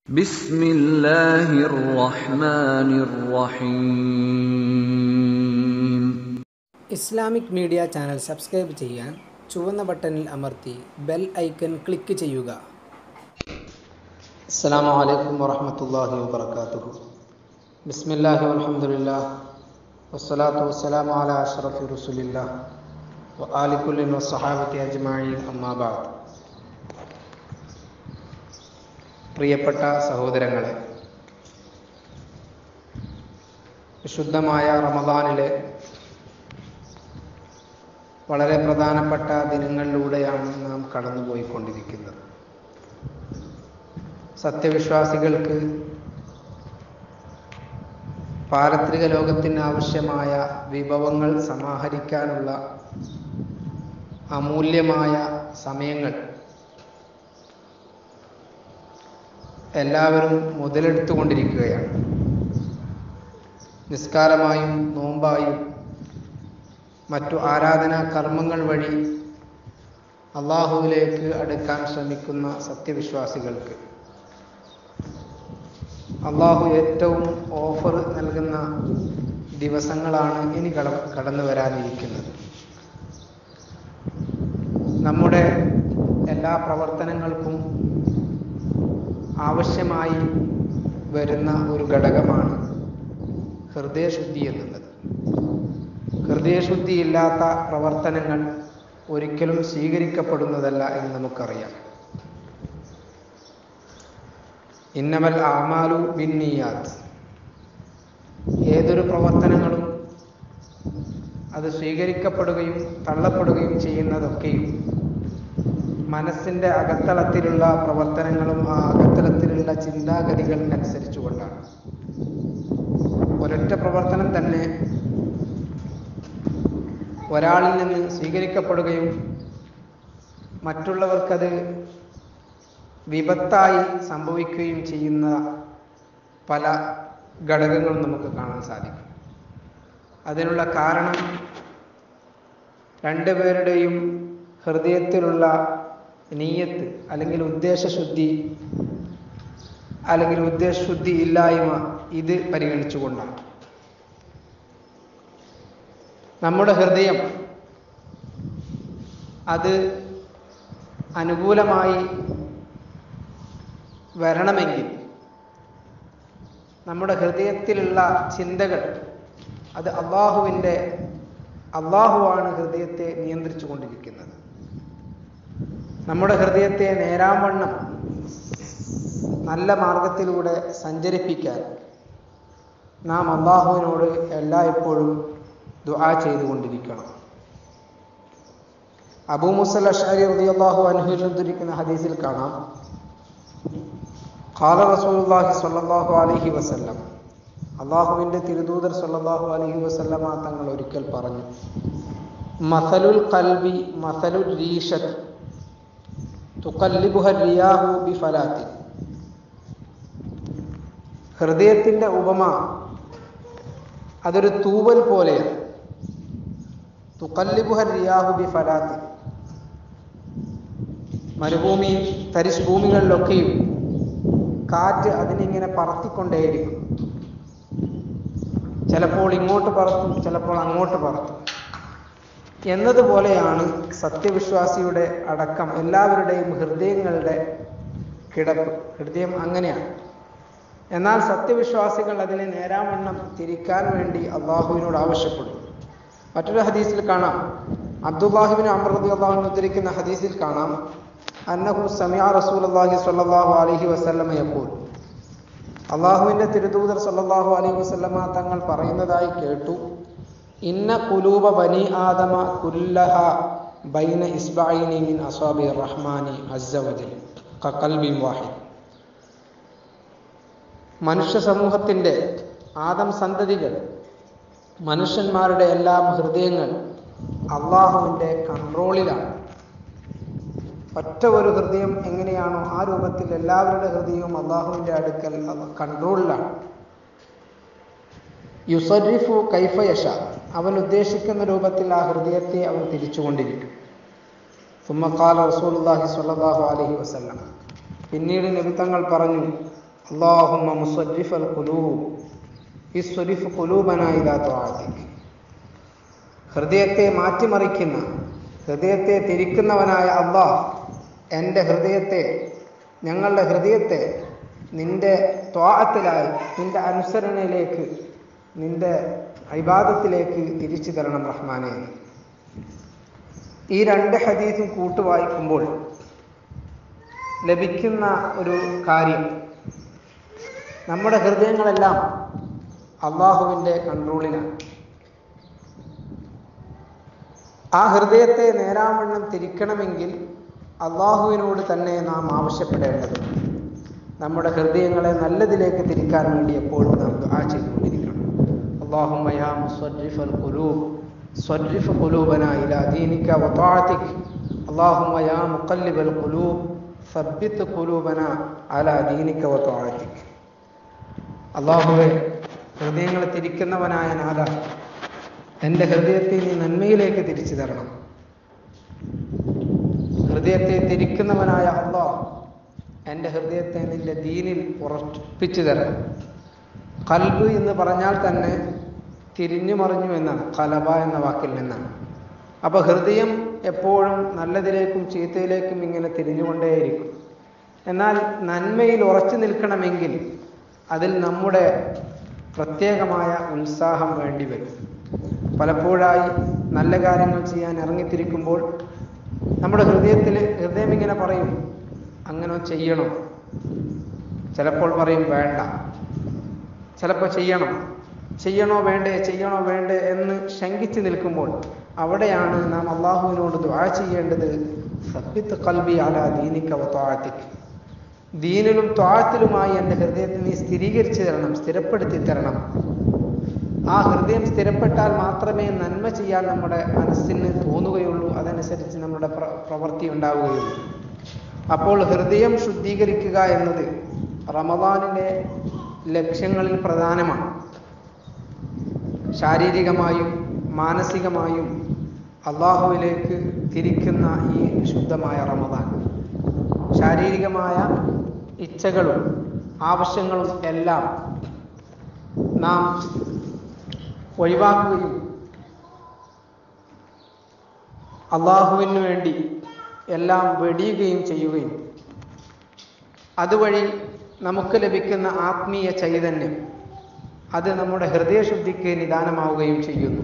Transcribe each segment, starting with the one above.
بسم الله الرحمن الرحيم Islamic media channel subscribe ചെയ്യാൻ ചുവന്ന ബട്ടണിൽ അമർത്തി ബെൽ ഐക്കൺ ക്ലിക്ക് ചെയ്യുക അസ്സാം വലൈക്കും വറഹമത്തല്ലാഹി വബർക്കാത്തുഹു ബിസ്മില്ലാഹി വൽഹംദുലില്ലാ വസ്സലാത്തു വസ്സലാമു അലാ അഷ്റഫി റസൂലില്ലാ വ ആലിക്കുല്ലിൻ വസ്സഹാബത്തി അജ്മഈൻ അമ്മാ ബഅദ് പ്രിയപ്പെട്ട സഹോദരങ്ങളെ വിശുദ്ധമായ റമദാനിലെ വളരെ പ്രധാനപ്പെട്ട ദിനങ്ങളിലൂടെയാണ് നാം കടന്നുപോയിക്കൊണ്ടിരിക്കുന്നത് സത്യവിശ്വാസികൾക്ക് പാരത്രിക ലോകത്തിന് ആവശ്യമായ വിഭവങ്ങൾ സമാഹരിക്കാനുള്ള അമൂല്യമായ സമയങ്ങൾ എല്ലാവരും മുതലെടുത്തുകൊണ്ടിരിക്കുകയാണ് നിസ്കാരമായും നോമ്പായും മറ്റു ആരാധനാ കർമ്മങ്ങൾ വഴി അള്ളാഹുവിലേക്ക് അടുക്കാൻ ശ്രമിക്കുന്ന സത്യവിശ്വാസികൾക്ക് അള്ളാഹു ഏറ്റവും ഓഫർ നൽകുന്ന ദിവസങ്ങളാണ് ഇനി കട കടന്നു വരാനിരിക്കുന്നത് നമ്മുടെ എല്ലാ പ്രവർത്തനങ്ങൾക്കും ആവശ്യമായി വരുന്ന ഒരു ഘടകമാണ് ഹൃദയശുദ്ധി എന്നുള്ളത് ഹൃദയശുദ്ധിയില്ലാത്ത പ്രവർത്തനങ്ങൾ ഒരിക്കലും സ്വീകരിക്കപ്പെടുന്നതല്ല എന്ന് നമുക്കറിയാം ഇന്നമൽ ആമാലു ബിന്നിയാത്ത് ഏതൊരു പ്രവർത്തനങ്ങളും അത് സ്വീകരിക്കപ്പെടുകയും തള്ളപ്പെടുകയും ചെയ്യുന്നതൊക്കെയും മനസ്സിൻ്റെ അകത്തളത്തിലുള്ള പ്രവർത്തനങ്ങളും ആ അകത്തളത്തിലുള്ള ചിന്താഗതികളിനനുസരിച്ചു കൊണ്ടാണ് ഒരൊറ്റ പ്രവർത്തനം തന്നെ ഒരാളിൽ നിന്ന് സ്വീകരിക്കപ്പെടുകയും മറ്റുള്ളവർക്കത് വിപത്തായി സംഭവിക്കുകയും ചെയ്യുന്ന പല ഘടകങ്ങളും നമുക്ക് കാണാൻ സാധിക്കും അതിനുള്ള കാരണം രണ്ടുപേരുടെയും ഹൃദയത്തിലുള്ള നീയത്ത് അല്ലെങ്കിൽ ഉദ്ദേശശുദ്ധി അല്ലെങ്കിൽ ഉദ്ദേശശുദ്ധി ഇല്ലായ്മ ഇത് പരിഗണിച്ചുകൊണ്ടാണ് നമ്മുടെ ഹൃദയം അത് അനുകൂലമായി വരണമെങ്കിൽ നമ്മുടെ ഹൃദയത്തിലുള്ള ചിന്തകൾ അത് അള്ളാഹുവിൻ്റെ അള്ളാഹുവാണ് ഹൃദയത്തെ നിയന്ത്രിച്ചു കൊണ്ടിരിക്കുന്നത് നമ്മുടെ ഹൃദയത്തെ നേരാവണ്ണം നല്ല മാർഗത്തിലൂടെ സഞ്ചരിപ്പിക്കാൻ നാം അള്ളാഹുവിനോട് എല്ലായ്പ്പോഴും ദുആ ചെയ്തുകൊണ്ടിരിക്കണം അബൂ മുസൽ അഷാരി റളിയല്ലാഹു അൻഹു ഉദ്ധരിക്കുന്ന ഹദീസിൽ കാണാം ഖാല റസൂലുള്ളാഹി സ്വല്ലല്ലാഹു അലൈഹി വസല്ലം അള്ളാഹുവിൻ്റെ തിരുദൂതർ സ്വല്ലല്ലാഹു അലൈഹി വസല്ലമ തങ്ങൾ ഒരിക്കൽ പറഞ്ഞു മസലുൽ കൽബി മസലുൽ രീഷത്ത് തുക്കല്ലിബുഹ റിയാഹു ബി ഫലാത്തി ഹൃദയത്തിൻ്റെ ഉപമ അതൊരു തൂവൽ പോലെയാണ് തുക്കല്ലിബുഹ റിയാഹു ബി ഫലാത്തി മരുഭൂമി തരിശ് ഭൂമികളിലൊക്കെയും കാറ്റ് അതിനിങ്ങനെ പറത്തിക്കൊണ്ടേയിരിക്കും ചിലപ്പോൾ ഇങ്ങോട്ട് പറത്തും ചിലപ്പോൾ അങ്ങോട്ട് പറത്തും എന്നതുപോലെയാണ് സത്യവിശ്വാസിയുടെ അടക്കം എല്ലാവരുടെയും ഹൃദയങ്ങളുടെ കിടപ്പ് ഹൃദയം അങ്ങനെയാണ് എന്നാൽ സത്യവിശ്വാസികൾ അതിനെ നേരാവണ്ണം തിരിക്കാൻ വേണ്ടി അള്ളാഹുവിനോട് ആവശ്യപ്പെടും മറ്റൊരു ഹദീസിൽ കാണാം അബ്ദുല്ലാഹിബിൻ അമൃതി അള്ളാഹു ഉദ്ധരിക്കുന്ന ഹദീസിൽ കാണാം അന്നഹു സമിയ റസൂൽ അള്ളാഹി സ്വല്ലല്ലാഹു അലൈഹി വസല്ലമ യഖൂൽ അള്ളാഹുവിൻ്റെ തിരുദൂതർ സല്ലല്ലാഹു അലൈഹി വസല്ലമ തങ്ങൾ പറയുന്നതായി കേട്ടു ഇന്ന കുലൂബ ബനി ആദമ കുല്ലഹ ബൈന ഇസ്ബഅൈനി മിൻ അസ്വാബി റഹ്മാനി അസ്സവജൽ കൽബിൻ വാഹിദ് മനുഷ്യ സമൂഹത്തിൻ്റെ ആദം സന്തതികൾ മനുഷ്യന്മാരുടെ എല്ലാം ഹൃദയങ്ങൾ അള്ളാഹുവിൻ്റെ കൺട്രോളിലാണ് ഒറ്റ ഒരു ഹൃദയം എങ്ങനെയാണോ ആ രൂപത്തിൽ എല്ലാവരുടെ ഹൃദയവും അള്ളാഹുവിൻ്റെ അടുക്കൽ കൺട്രോളിലാണ് യുസരിഫു കൈഫയഷ അവൻ ഉദ്ദേശിക്കുന്ന രൂപത്തിൽ ആ ഹൃദയത്തെ അവൻ തിരിച്ചുകൊണ്ടിരിക്കും സുമ്മക്കാല റസൂലുള്ളാഹി സ്വല്ലല്ലാഹു അലൈഹി വസല്ലം പിന്നീട് നബിത്തങ്ങൾ പറഞ്ഞു اللهم مصرف القلوب ഇസ്വരിഫ് കുലൂബനായി ത്വാഅതിക് ഹൃദയത്തെ മാറ്റിമറിക്കുന്ന ഹൃദയത്തെ തിരിക്കുന്നവനായ അള്ളാഹ് എൻ്റെ ഹൃദയത്തെ ഞങ്ങളുടെ ഹൃദയത്തെ നിന്റെ ത്വാഅത്തിലായി നിന്റെ അനുസരണയിലേക്ക് നിന്റെ ഇബാദത്തിലേക്ക് തിരിച്ചു തരണം റഹ്മാനെ ഈ രണ്ട് ഹദീസും കൂട്ടുവായിക്കുമ്പോൾ ലഭിക്കുന്ന ഒരു കാര്യം നമ്മുടെ ഹൃദയങ്ങളെല്ലാം അള്ളാഹുവിൻ്റെ കൺട്രോളിലാണ് ആ ഹൃദയത്തെ നേരാവണ്ണം തിരിക്കണമെങ്കിൽ അള്ളാഹുവിനോട് തന്നെ നാം ആവശ്യപ്പെടേണ്ടതുണ്ട് നമ്മുടെ ഹൃദയങ്ങളെ നല്ലതിലേക്ക് തിരിക്കാൻ വേണ്ടി എപ്പോഴും നാം ദുആ ചെയ്തുകൊണ്ടിരിക്കണം اللهم يا مصرف القلوب صرف قلوبنا إلى دينك وطاعتك اللهم يا مقلب القلوب ثبت قلوبنا على دينك وطاعتك അള്ളാഹുവെ ഹൃദയങ്ങളെ തിരിക്കുന്നവനായ നാഥ എൻ്റെ ഹൃദയത്തെ നീ നന്മയിലേക്ക് തിരിച്ചു തരണം ഹൃദയത്തെ തിരിക്കുന്നവനായ അള്ളാഹ് എൻ്റെ ഹൃദയത്തെ നിന്റെ ദീനിൽ ഉറപ്പിച്ചു തരണം കൽബ് എന്ന് പറഞ്ഞാൽ തന്നെ തിരിഞ്ഞു മറിഞ്ഞു എന്നാണ് കലബ എന്ന വാക്കിൽ നിന്നാണ് അപ്പൊ ഹൃദയം എപ്പോഴും നല്ലതിലേക്കും ചീത്തയിലേക്കും ഇങ്ങനെ തിരിഞ്ഞുകൊണ്ടേയിരിക്കും എന്നാൽ നന്മയിൽ ഉറച്ചു നിൽക്കണമെങ്കിൽ അതിൽ നമ്മുടെ പ്രത്യേകമായ ഉത്സാഹം വേണ്ടി വരും പലപ്പോഴായി നല്ല കാര്യങ്ങൾ ചെയ്യാൻ ഇറങ്ങിത്തിരിക്കുമ്പോൾ നമ്മുടെ ഹൃദയത്തിൽ ഹൃദയം ഇങ്ങനെ പറയും അങ്ങനെ ചെയ്യണോ ചിലപ്പോൾ പറയും വേണ്ട ചിലപ്പോൾ ചെയ്യണം ചെയ്യണോ വേണ്ടേ ചെയ്യണോ വേണ്ടേ എന്ന് ശങ്കിച്ചു നിൽക്കുമ്പോൾ അവിടെയാണ് നാം അള്ളാഹുവിനോട് ദ്വാ ചെയ്യേണ്ടത് സബ്ബിത്ത് കൽബി അല ദീനിക്ക ത്വാഴത്തിക്ക് ദീനിലും ത്വാഴത്തിലുമായി എൻ്റെ ഹൃദയത്തെ നീ സ്ഥിരീകരിച്ചു തരണം സ്ഥിരപ്പെടുത്തി തരണം ആ ഹൃദയം സ്ഥിരപ്പെട്ടാൽ മാത്രമേ നന്മ ചെയ്യാൻ നമ്മുടെ മനസ്സിന് തോന്നുകയുള്ളൂ അതനുസരിച്ച് നമ്മുടെ പ്ര പ്രവൃത്തി ഉണ്ടാവുകയുള്ളൂ അപ്പോൾ ഹൃദയം ശുദ്ധീകരിക്കുക എന്നത് റമദാനിലെ ലക്ഷ്യങ്ങളിൽ പ്രധാനമാണ് ശാരീരികമായും മാനസികമായും അള്ളാഹുവിലേക്ക് തിരിക്കുന്ന ഈ ശുദ്ധമായ റമദാൻ ശാരീരികമായ ഇച്ഛകളും ആവശ്യങ്ങളും എല്ലാം നാം ഒഴിവാക്കുകയും അള്ളാഹുവിന് വേണ്ടി എല്ലാം വെടിയുകയും ചെയ്യുകയും അതുവഴി നമുക്ക് ലഭിക്കുന്ന ആത്മീയ ചൈതന്യം അത് നമ്മുടെ ഹൃദയശുദ്ധിക്ക് നിദാനമാവുകയും ചെയ്യുന്നു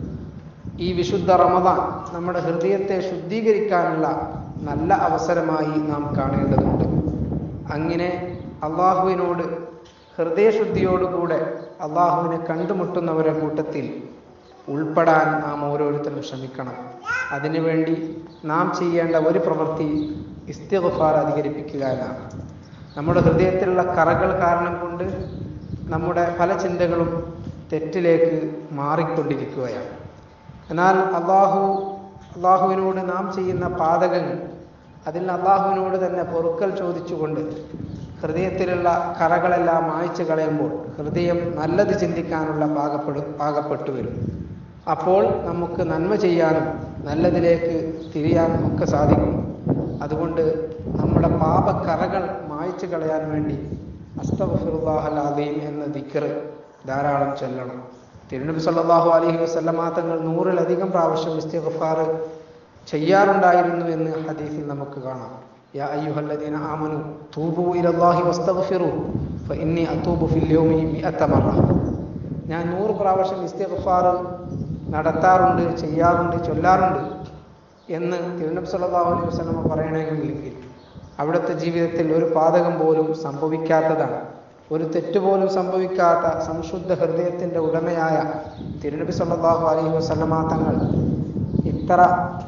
ഈ വിശുദ്ധ റമദാൻ നമ്മുടെ ഹൃദയത്തെ ശുദ്ധീകരിക്കാനുള്ള നല്ല അവസരമായി നാം കാണേണ്ടതുണ്ട് അങ്ങനെ അള്ളാഹുവിനോട് ഹൃദയശുദ്ധിയോടുകൂടെ അള്ളാഹുവിനെ കണ്ടുമുട്ടുന്നവരുടെ കൂട്ടത്തിൽ ഉൾപ്പെടാൻ നാം ഓരോരുത്തരും ശ്രമിക്കണം അതിനുവേണ്ടി നാം ചെയ്യേണ്ട ഒരു പ്രവൃത്തി ഇസ്തിഗ്ഫാർ അധികരിപ്പിക്കുക എന്നാണ് നമ്മുടെ ഹൃദയത്തിലുള്ള കറകൾ കാരണം കൊണ്ട് നമ്മുടെ പല ചിന്തകളും തെറ്റിലേക്ക് മാറിക്കൊണ്ടിരിക്കുകയാണ് എന്നാൽ അള്ളാഹു അള്ളാഹുവിനോട് നാം ചെയ്യുന്ന പാതകങ്ങൾ അതിൽ അള്ളാഹുവിനോട് തന്നെ പൊറുക്കൽ ചോദിച്ചുകൊണ്ട് ഹൃദയത്തിലുള്ള കറകളെല്ലാം മായ്ച്ചു കളയുമ്പോൾ ഹൃദയം നല്ലത് ചിന്തിക്കാനുള്ള പാകപ്പെടു പാകപ്പെട്ടു വരും അപ്പോൾ നമുക്ക് നന്മ ചെയ്യാനും നല്ലതിലേക്ക് തിരിയാനും ഒക്കെ സാധിക്കും അതുകൊണ്ട് നമ്മുടെ പാപക്കറകൾ മായ്ച്ചു കളയാൻ വേണ്ടി അസ്തഫിറുല്ലാഹൽ അലീം എന്ന ദിക്കർ ധാരാളം ചൊല്ലണം തിരുനബി സല്ലല്ലാഹു അലൈഹി വസല്ലമ തങ്ങൾ നൂറിലധികം പ്രാവശ്യം ഇസ്തിഗ്ഫാർ ചെയ്യാറുണ്ടായിരുന്നു എന്ന് ഹദീസിൽ നമുക്ക് കാണാം യാ അയ്യുഹല്ലദീന ആമനു തൂബു ഇലല്ലാഹി വസ്തഗ്ഫിറു ഫഇന്നി അതൂബു ഫിൽ യൗമി മിഅത മറ ഞാൻ നൂറ് പ്രാവശ്യം ഇസ്തിഗ്ഫാർ നടത്താറുണ്ട് ചെയ്യാറുണ്ട് ചൊല്ലാറുണ്ട് എന്ന് തിരുനബി സല്ലല്ലാഹു അലൈഹി വസല്ലമ പറയണമെങ്കിൽ അവിടുത്തെ ജീവിതത്തിൽ ഒരു പാതകം പോലും സംഭവിക്കാത്തതാണ് ഒരു തെറ്റ് പോലും സംഭവിക്കാത്ത സംശുദ്ധ ഹൃദയത്തിന്റെ ഉടമയായ തിരുനബി സല്ലല്ലാഹു അലൈഹി വസല്ലമ തങ്ങൾ ഇത്ര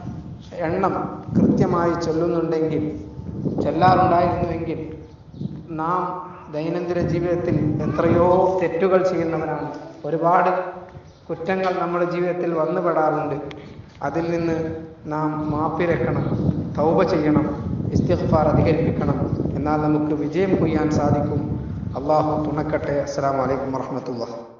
എണ്ണം കൃത്യമായി ചൊല്ലുന്നുണ്ടെങ്കിൽ ചൊല്ലാറുണ്ടായിരുന്നുവെങ്കിൽ നാം ദൈനംദിന ജീവിതത്തിൽ എത്രയോ തെറ്റുകൾ ചെയ്യുന്നവരാണ് ഒരുപാട് കുറ്റങ്ങൾ നമ്മുടെ ജീവിതത്തിൽ വന്നുപെടാറുണ്ട് അതിൽ നിന്ന് നാം മാപ്പിരക്കണം തൗബ ചെയ്യണം ഇസ്തിഗ്ഫാർ അധികരിപ്പിക്കണം എന്നാൽ നമുക്ക് വിജയം കൊയ്യാൻ സാധിക്കും അള്ളാഹു തുണക്കട്ടെ അസ്സാം വലൈക്കും വർഹമത്തുള്ള